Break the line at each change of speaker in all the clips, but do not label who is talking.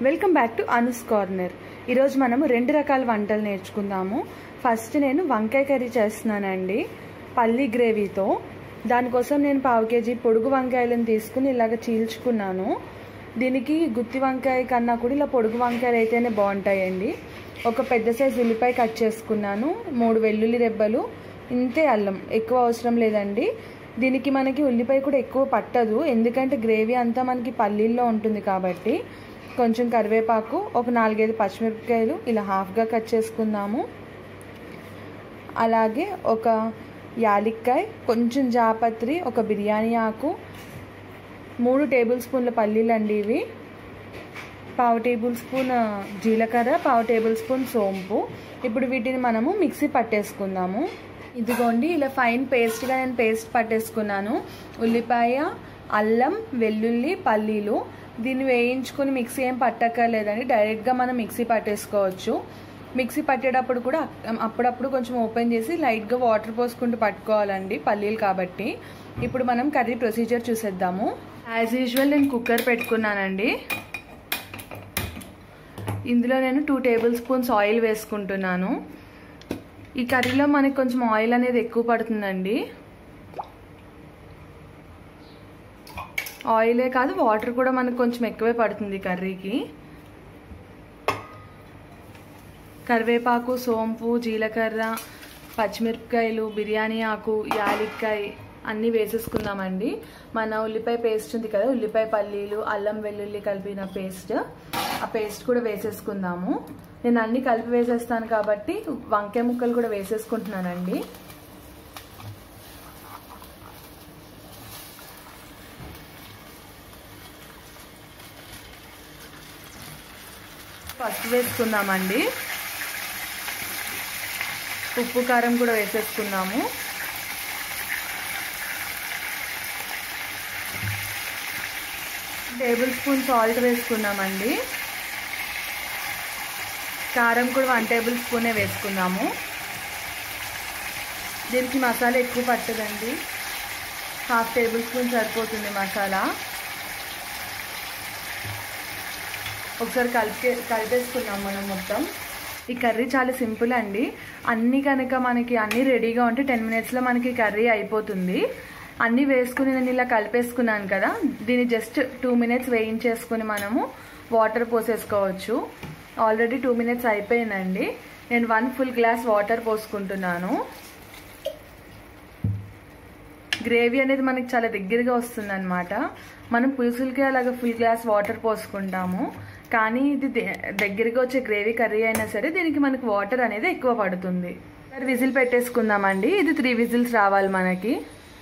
welcome back to Anu's corner ఈరోజు మనము రెండు రకాల వంటలు నేర్చుకుందాము ఫస్ట్ నేను వంకాయ కర్రీ చేస్తున్నానండి పల్లి గ్రేవీతో దానికోసం నేను పావు కేజీ పొడుగు వంకాయలను తీసుకుని ఇలాగ చీల్చుకున్నాను దీనికి గుత్తి వంకాయ కన్నా కూడా ఇలా పొడుగు వంకాయలు అయితేనే బాగుంటాయండి ఒక పెద్ద సైజు ఉల్లిపాయ కట్ చేసుకున్నాను మూడు వెల్లుల్లి రెబ్బలు ఇంతే అల్లం ఎక్కువ అవసరం లేదండి దీనికి మనకి ఉల్లిపాయ కూడా ఎక్కువ పట్టదు ఎందుకంటే గ్రేవీ అంతా మనకి పల్లీల్లో ఉంటుంది కాబట్టి కొంచెం కరివేపాకు ఒక నాలుగైదు పచ్చిమిరపకాయలు ఇలా హాఫ్గా కట్ చేసుకుందాము అలాగే ఒక యాలిక్కాయ కొంచెం జాపత్రి ఒక బిర్యానీ ఆకు మూడు టేబుల్ స్పూన్ల పల్లీలు అండి ఇవి పావు టేబుల్ స్పూన్ జీలకర్ర పావు టేబుల్ స్పూన్ సోంపు ఇప్పుడు వీటిని మనము మిక్సీ పట్టేసుకుందాము ఇదిగోండి ఇలా ఫైన్ పేస్ట్గా నేను పేస్ట్ పట్టేసుకున్నాను ఉల్లిపాయ అల్లం వెల్లుల్లి పల్లీలు దీన్ని వేయించుకొని మిక్సీ ఏం పట్టక్కర్లేదండి డైరెక్ట్గా మనం మిక్సీ పట్టేసుకోవచ్చు మిక్సీ పట్టేటప్పుడు కూడా అప్పుడప్పుడు కొంచెం ఓపెన్ చేసి లైట్గా వాటర్ పోసుకుంటూ పట్టుకోవాలండి పల్లీలు కాబట్టి ఇప్పుడు మనం కర్రీ ప్రొసీజర్ చూసేద్దాము యాజ్ యూజువల్ నేను కుక్కర్ పెట్టుకున్నానండి ఇందులో నేను టూ టేబుల్ స్పూన్స్ ఆయిల్ వేసుకుంటున్నాను ఈ కర్రీలో మనకి కొంచెం ఆయిల్ అనేది ఎక్కువ పడుతుందండి ఆయిలే కాదు వాటర్ కూడా మనకు కొంచెం ఎక్కువే పడుతుంది కర్రీకి కరివేపాకు సోంపు జీలకర్ర పచ్చిమిరపకాయలు బిర్యానీ ఆకు యాలిక్కాయ అన్నీ వేసేసుకుందామండి మన ఉల్లిపాయ పేస్ట్ ఉంది కదా ఉల్లిపాయ పల్లీలు అల్లం వెల్లుల్లి కలిపిన పేస్ట్ ఆ పేస్ట్ కూడా వేసేసుకుందాము నేను అన్ని కలిపి వేసేస్తాను కాబట్టి వంకాయ ముక్కలు కూడా వేసేసుకుంటున్నానండి ఫస్ట్ వేసుకుందామండి ఉప్పు కారం కూడా వేసేసుకున్నాము టేబుల్ స్పూన్ సాల్ట్ వేసుకున్నామండి కారం కూడా వన్ టేబుల్ స్పూనే వేసుకున్నాము దీనికి మసాలా ఎక్కువ పట్టదండి హాఫ్ టేబుల్ స్పూన్ సరిపోతుంది మసాలా ఒకసారి కలిపే కలిపేసుకున్నాం మనం మొత్తం ఈ కర్రీ చాలా సింపుల్ అండి అన్నీ కనుక మనకి అన్నీ రెడీగా ఉంటే టెన్ మినిట్స్లో మనకి కర్రీ అయిపోతుంది అన్నీ వేసుకుని నేను ఇలా కలిపేసుకున్నాను కదా దీన్ని జస్ట్ టూ మినిట్స్ వేయించేసుకుని మనము వాటర్ పోసేసుకోవచ్చు ఆల్రెడీ టూ మినిట్స్ అయిపోయిందండి నేను వన్ ఫుల్ గ్లాస్ వాటర్ పోసుకుంటున్నాను గ్రేవీ అనేది మనకి చాలా దగ్గరగా వస్తుంది అనమాట మనం పులుసులకి అలాగ ఫుల్ గ్లాస్ వాటర్ పోసుకుంటాము కానీ ఇది దగ్గరగా వచ్చే గ్రేవీ కర్రీ అయినా సరే దీనికి మనకి వాటర్ అనేది ఎక్కువ పడుతుంది సరే విజిల్ పెట్టేసుకుందామండి ఇది త్రీ విజిల్స్ రావాలి మనకి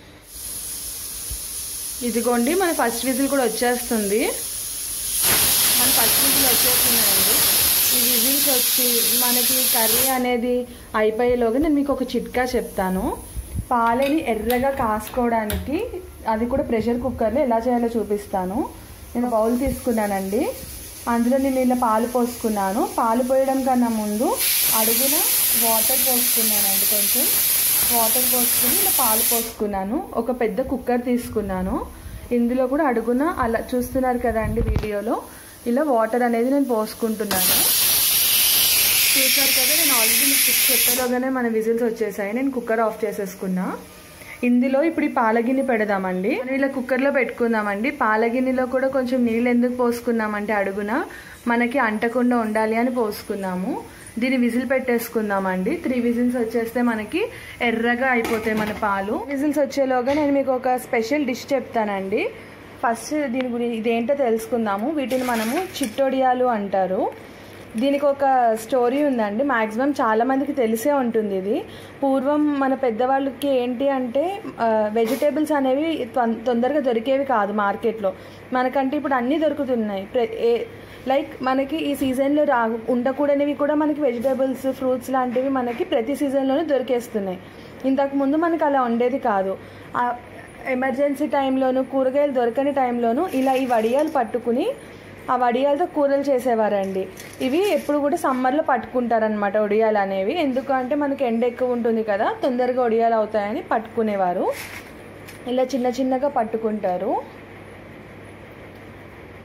ఇదిగోండి మన ఫస్ట్ విజిల్ కూడా వచ్చేస్తుంది మన ఫస్ట్ విజిల్ వచ్చేస్తుందండి ఈ విజిల్స్ వచ్చి మనకి కర్రీ అనేది అయిపోయేలోగా నేను మీకు ఒక చిట్కా చెప్తాను పాలని ఎర్రగా కాసుకోవడానికి అది కూడా ప్రెషర్ కుక్కర్లో ఎలా చేయాలో చూపిస్తాను నేను బౌల్ తీసుకున్నానండి అందులో నేను ఇలా పాలు పోసుకున్నాను పాలు పోయడం కన్నా ముందు అడుగున వాటర్ పోసుకున్నానండి కొంచెం వాటర్ పోసుకుని ఇలా పాలు పోసుకున్నాను ఒక పెద్ద కుక్కర్ తీసుకున్నాను ఇందులో కూడా అడుగున అలా చూస్తున్నారు కదండి వీడియోలో ఇలా వాటర్ అనేది నేను పోసుకుంటున్నాను చూసారు కదా నేను ఆల్రెడీ మీకు చెప్పేలోగానే మన విజిల్స్ వచ్చేసాయి నేను కుక్కర్ ఆఫ్ చేసేసుకున్నా ఇందులో ఇప్పుడు ఈ పాలగిన్నె పెడదామండి మనం ఇలా కుక్కర్లో పెట్టుకుందామండి పాలగిన్నెలో కూడా కొంచెం నీళ్ళు ఎందుకు పోసుకున్నామంటే అడుగున మనకి అంటకుండా ఉండాలి అని పోసుకున్నాము దీన్ని విజిల్ పెట్టేసుకుందామండి త్రీ విజిల్స్ వచ్చేస్తే మనకి ఎర్రగా అయిపోతాయి మన పాలు విజిల్స్ వచ్చేలోగా నేను మీకు ఒక స్పెషల్ డిష్ చెప్తానండి ఫస్ట్ దీని గురించి ఇదేంటో తెలుసుకుందాము వీటిని మనము చిట్టొడియాలు అంటారు దీనికి ఒక స్టోరీ ఉందండి మ్యాక్సిమం చాలామందికి తెలిసే ఉంటుంది ఇది పూర్వం మన పెద్దవాళ్ళకి ఏంటి అంటే వెజిటేబుల్స్ అనేవి తొందరగా దొరికేవి కాదు మార్కెట్లో మనకంటే ఇప్పుడు అన్నీ దొరుకుతున్నాయి లైక్ మనకి ఈ సీజన్లో రా ఉండకూడనివి కూడా మనకి వెజిటేబుల్స్ ఫ్రూట్స్ లాంటివి మనకి ప్రతి సీజన్లోనే దొరికేస్తున్నాయి ఇంతకు ముందు మనకు అలా ఉండేది కాదు ఎమర్జెన్సీ టైంలోను కూరగాయలు దొరకని టైంలోను ఇలా ఈ వడియాలు పట్టుకుని ఆ వడియాలతో కూరలు చేసేవారండి ఇవి ఎప్పుడు కూడా సమ్మర్లో పట్టుకుంటారనమాట వడియాలు అనేవి ఎందుకంటే మనకి ఎండ ఎక్కువ ఉంటుంది కదా తొందరగా వడియాలు అవుతాయని పట్టుకునేవారు ఇలా చిన్న చిన్నగా పట్టుకుంటారు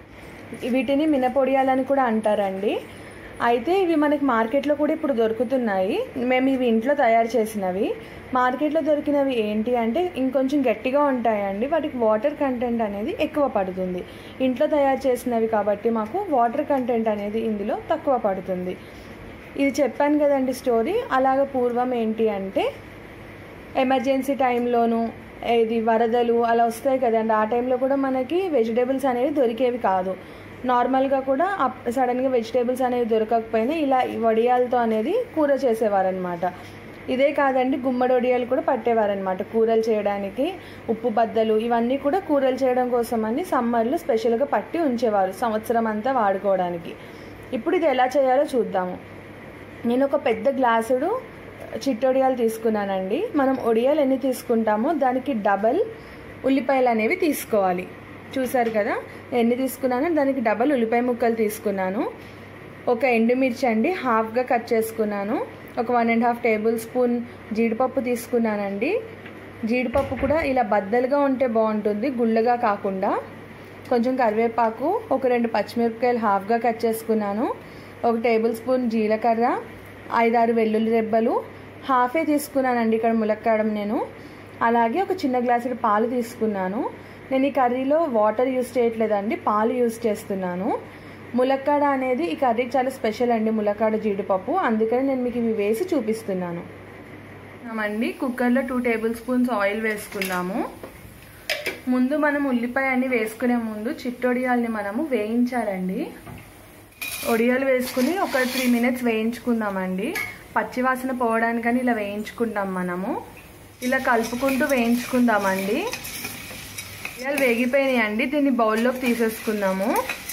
వీటిని మినపొడియాలని కూడా అంటారండి అయితే ఇవి మనకి మార్కెట్లో కూడా ఇప్పుడు దొరుకుతున్నాయి మేము ఇవి ఇంట్లో తయారు చేసినవి మార్కెట్లో దొరికినవి ఏంటి అంటే ఇంకొంచెం గట్టిగా ఉంటాయండి వాటికి వాటర్ కంటెంట్ అనేది ఎక్కువ పడుతుంది ఇంట్లో తయారు చేసినవి కాబట్టి మాకు వాటర్ కంటెంట్ అనేది ఇందులో తక్కువ పడుతుంది ఇది చెప్పాను కదండి స్టోరీ అలాగ పూర్వం ఏంటి అంటే ఎమర్జెన్సీ టైంలోను ఇది వరదలు అలా వస్తాయి కదండి ఆ టైంలో కూడా మనకి వెజిటేబుల్స్ అనేవి దొరికేవి కాదు నార్మల్గా కూడా అప్ సడన్గా వెజిటేబుల్స్ అనేవి దొరకకపోయినా ఇలా ఈ వడియాలతో అనేది కూర చేసేవారనమాట ఇదే కాదండి గుమ్మడి వడియాలు కూడా పట్టేవారనమాట కూరలు చేయడానికి ఉప్పు బద్దలు ఇవన్నీ కూడా కూరలు చేయడం కోసమని సమ్మర్లో స్పెషల్గా పట్టి ఉంచేవారు సంవత్సరం అంతా వాడుకోవడానికి ఇప్పుడు ఇది ఎలా చేయాలో చూద్దాము నేను ఒక పెద్ద గ్లాసుడు చిట్టొడియాలు తీసుకున్నానండి మనం ఒడియాలు ఎన్ని తీసుకుంటామో దానికి డబల్ ఉల్లిపాయలు అనేవి తీసుకోవాలి చూసారు కదా ఎన్ని తీసుకున్నానో దానికి డబల్ ఉల్లిపాయ ముక్కలు తీసుకున్నాను ఒక ఎండుమిర్చి అండి హాఫ్గా కట్ చేసుకున్నాను ఒక one and half table spoon జీడిపప్పు తీసుకున్నానండి జీడిపప్పు కూడా ఇలా బద్దలుగా ఉంటే బాగుంటుంది గుళ్ళగా కాకుండా కొంచెం కరివేపాకు ఒక రెండు పచ్చిమిరపకాయలు హాఫ్గా కట్ చేసుకున్నాను ఒక టేబుల్ స్పూన్ జీలకర్ర ఐదారు వెల్లుల్లి రెబ్బలు హాఫే తీసుకున్నానండి ఇక్కడ ములక్కాడం నేను అలాగే ఒక చిన్న గ్లాసుడు పాలు తీసుకున్నాను నేను ఈ కర్రీలో వాటర్ యూస్ చేయట్లేదండి పాలు యూస్ చేస్తున్నాను ములక్కాడ అనేది ఈ కర్రీకి చాలా స్పెషల్ అండి ములక్కాడ జీడిపప్పు అందుకని నేను మీకు ఇవి వేసి చూపిస్తున్నాను అండి కుక్కర్లో టూ టేబుల్ స్పూన్స్ ఆయిల్ వేసుకుందాము ముందు మనం ఉల్లిపాయ అన్ని వేసుకునే ముందు చిట్టొడియాల్ని మనము వేయించాలండి ఒడియాలు వేసుకుని ఒక త్రీ మినిట్స్ వేయించుకుందామండి పచ్చివాసన పోవడానికని ఇలా వేయించుకుంటాం మనము ఇలా కలుపుకుంటూ వేయించుకుందామండి ఒడియాలు వేగిపోయినాయండి దీన్ని బౌల్లోకి తీసేసుకుందాము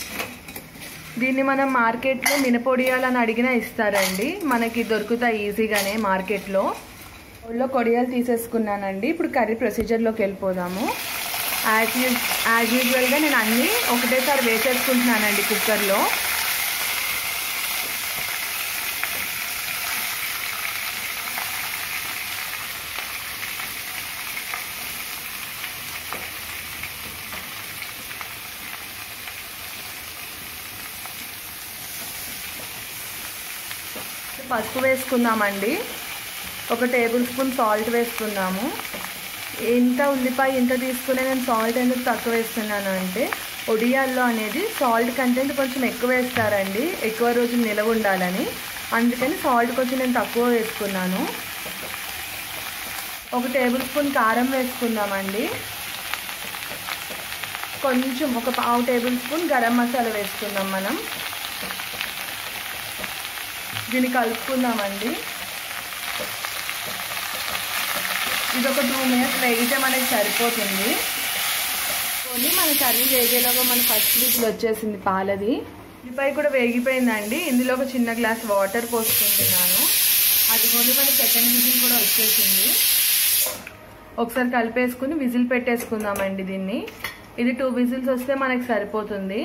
దీన్ని మనం మార్కెట్లో మినపొడియాలని అడిగినా ఇస్తారండి మనకి దొరుకుతాయి ఈజీగానే మార్కెట్లో బౌల్లో కొడియాలు తీసేసుకున్నానండి ఇప్పుడు కర్రీ ప్రొసీజర్లోకి వెళ్ళిపోదాము యాజ్ యూజ్ యాజ్ యూజువల్గా నేను అన్నీ ఒకటేసారి వేసేసుకుంటున్నానండి కుక్కర్లో పసుపు వేసుకుందామండి ఒక టేబుల్ స్పూన్ సాల్ట్ వేసుకుందాము ఇంత ఉల్లిపాయ ఇంత తీసుకునే నేను సాల్ట్ ఎందుకు తక్కువ వేస్తున్నాను అంటే ఒడియాల్లో అనేది సాల్ట్ కంటెంట్ కొంచెం ఎక్కువ వేస్తారండి ఎక్కువ రోజులు నిలవ ఉండాలని అందుకని సాల్ట్ కొంచెం నేను తక్కువ వేసుకున్నాను ఒక టేబుల్ స్పూన్ కారం వేసుకుందామండి కొంచెం ఒక పావు టేబుల్ స్పూన్ గరం మసాలా వేసుకుందాం మనం దీన్ని కలుపుకుందామండి ఇది ఒక టూ మినిట్స్ వేగితే మనకి సరిపోతుంది కొన్ని మన కర్రీ వేగేలాగా మన ఫస్ట్ విజిల్ వచ్చేసింది పాలది ఉల్లిపాయ కూడా వేగిపోయిందండి ఇందులో ఒక చిన్న గ్లాస్ వాటర్ పోసుకుంటున్నాను అది కొన్ని మన సెకండ్ విజిల్ కూడా వచ్చేసింది ఒకసారి కలిపేసుకుని విజిల్ పెట్టేసుకుందామండి దీన్ని ఇది టూ విజిల్స్ వస్తే మనకి సరిపోతుంది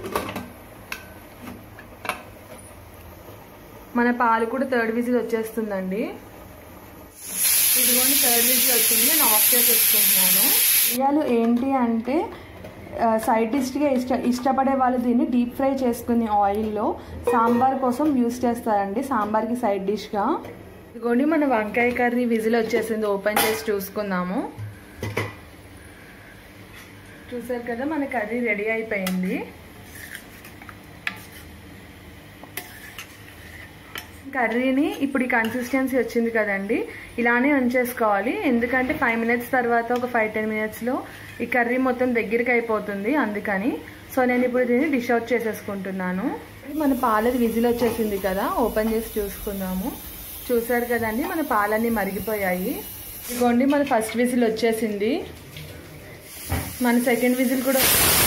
మన పాలు కూడా థర్డ్ విజిల్ వచ్చేస్తుందండి ఇదిగోండి థర్డ్ విజిల్ వచ్చింది నేను ఆఫ్ చేసేసుకుంటున్నాను ఇవాళ ఏంటి అంటే సైడ్ డిష్గా ఇష్ట ఇష్టపడే వాళ్ళు దీన్ని డీప్ ఫ్రై చేసుకుని ఆయిల్లో సాంబార్ కోసం యూస్ చేస్తారండి సాంబార్కి సైడ్ డిష్గా ఇదిగోండి మన వంకాయ కర్రీ విజిల్ వచ్చేసింది ఓపెన్ చేసి చూసుకుందాము చూసారు కదా మన కర్రీ రెడీ అయిపోయింది కర్రీని ఇప్పుడు ఈ కన్సిస్టెన్సీ వచ్చింది కదండి ఇలానే ఉంచేసుకోవాలి ఎందుకంటే ఫైవ్ మినిట్స్ తర్వాత ఒక ఫైవ్ టెన్ మినిట్స్లో ఈ కర్రీ మొత్తం దగ్గరికి అయిపోతుంది అందుకని సో నేను ఇప్పుడు దీన్ని డిష్ అవుట్ చేసేసుకుంటున్నాను మన పాలది విజిల్ వచ్చేసింది కదా ఓపెన్ చేసి చూసుకుందాము చూసారు కదండి మన పాలన్నీ మరిగిపోయాయి ఇదిగోండి మన ఫస్ట్ విజిల్ వచ్చేసింది మన సెకండ్ విజిల్ కూడా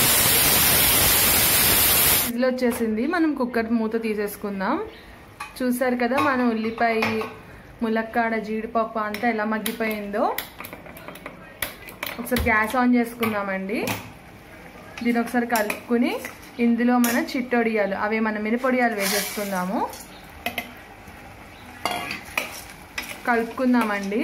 విజిల్ వచ్చేసింది మనం కుక్కర్ మూత తీసేసుకుందాం చూసారు కదా మన ఉల్లిపాయ ములక్కాడ జీడిపప్పు అంతా ఎలా మగ్గిపోయిందో ఒకసారి గ్యాస్ ఆన్ చేసుకుందామండి దీని ఒకసారి కలుపుకుని ఇందులో మన చిట్టొడియాలు అవి మన మినపొడియాలు వేసేసుకుందాము కలుపుకుందామండి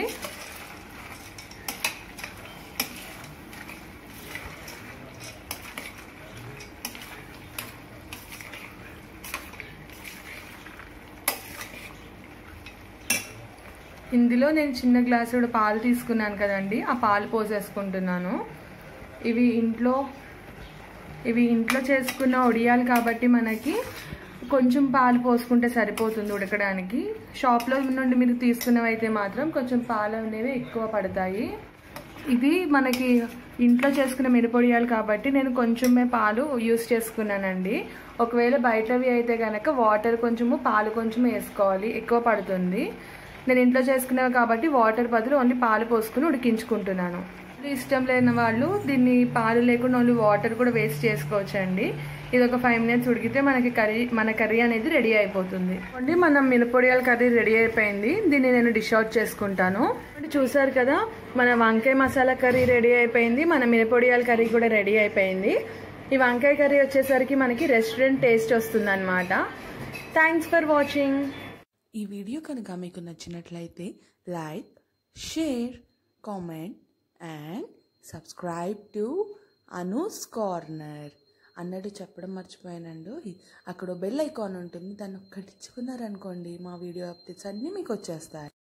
ఇందులో నేను చిన్న గ్లాసుడు పాలు తీసుకున్నాను కదండి ఆ పాలు పోసేసుకుంటున్నాను ఇవి ఇంట్లో ఇవి ఇంట్లో చేసుకున్న ఒడియాలు కాబట్టి మనకి కొంచెం పాలు పోసుకుంటే సరిపోతుంది ఉడకడానికి షాప్లో నుండి మీరు తీసుకున్నవైతే మాత్రం కొంచెం పాలు అనేవి ఎక్కువ పడతాయి ఇది మనకి ఇంట్లో చేసుకున్న మిరపొడియాలు కాబట్టి నేను కొంచెమే పాలు యూస్ చేసుకున్నానండి ఒకవేళ బయటవి అయితే కనుక వాటర్ కొంచెము పాలు కొంచెం వేసుకోవాలి ఎక్కువ పడుతుంది నేను ఇంట్లో చేసుకునేవి కాబట్టి వాటర్ బదులు ఓన్లీ పాలు పోసుకుని ఉడికించుకుంటున్నాను ఇష్టం లేని వాళ్ళు దీన్ని పాలు లేకుండా ఓన్లీ వాటర్ కూడా వేస్ట్ చేసుకోవచ్చండి ఇది ఒక ఫైవ్ మినిట్స్ ఉడికితే మనకి కర్రీ మన కర్రీ అనేది రెడీ అయిపోతుంది అండి మనం మినపొడియాల కర్రీ రెడీ అయిపోయింది దీన్ని నేను డిష్ అవుట్ చేసుకుంటాను అంటే చూసారు కదా మన వంకాయ మసాలా కర్రీ రెడీ అయిపోయింది మన మినపొడియాల కర్రీ కూడా రెడీ అయిపోయింది ఈ వంకాయ కర్రీ వచ్చేసరికి మనకి రెస్టారెంట్ టేస్ట్ వస్తుంది అనమాట థ్యాంక్స్ ఫర్ వాచింగ్
ఈ వీడియో కనుక మీకు నచ్చినట్లయితే like share comment and subscribe to Anu's corner అన్నట్టు చెప్పడం మర్చిపోయానండి అక్కడ బెల్ ఐకాన్ ఉంటుంది దాన్ని ఒక్కటిచ్చుకున్నారనుకోండి మా వీడియో అప్డేట్స్ అన్నీ మీకు వచ్చేస్తాయి